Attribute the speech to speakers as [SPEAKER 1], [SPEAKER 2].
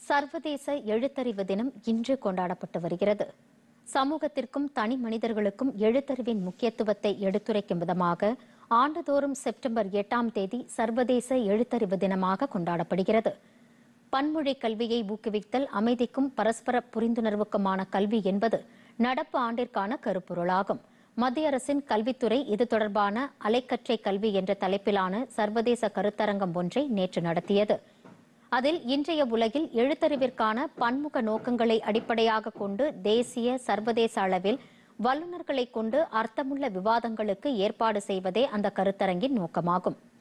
[SPEAKER 1] சர்வதேச எழுத்தறிவு தினம் இன்று கொண்டாடப்பட்டு வருகிறது சமூகத்திற்கும் தனி மனிதர்களுக்கும் எழுத்தறிவின் முக்கியத்துவத்தை எடுத்துரைக்கும் விதமாக ஆண்டுதோறும் செப்டம்பர் எட்டாம் தேதி சர்வதேச எழுத்தறிவு தினமாக கொண்டாடப்படுகிறது பன்மொழி கல்வியை ஊக்குவித்தல் அமைதிக்கும் பரஸ்பர புரிந்துணர்வுக்குமான கல்வி என்பது நடப்பு ஆண்டிற்கான கருப்பொருளாகும் மத்திய அரசின் கல்வித்துறை இது தொடர்பான அலைக்கற்றை கல்வி என்ற தலைப்பிலான சர்வதேச கருத்தரங்கம் ஒன்றை நேற்று நடத்தியது அதில் இன்றைய உலகில் எழுத்தறிவிற்கான பன்முக நோக்கங்களை அடிப்படையாக கொண்டு தேசிய சர்வதேச அளவில் வல்லுநர்களை கொண்டு அர்த்தமுள்ள விவாதங்களுக்கு ஏற்பாடு செய்வதே அந்த கருத்தரங்கின் நோக்கமாகும்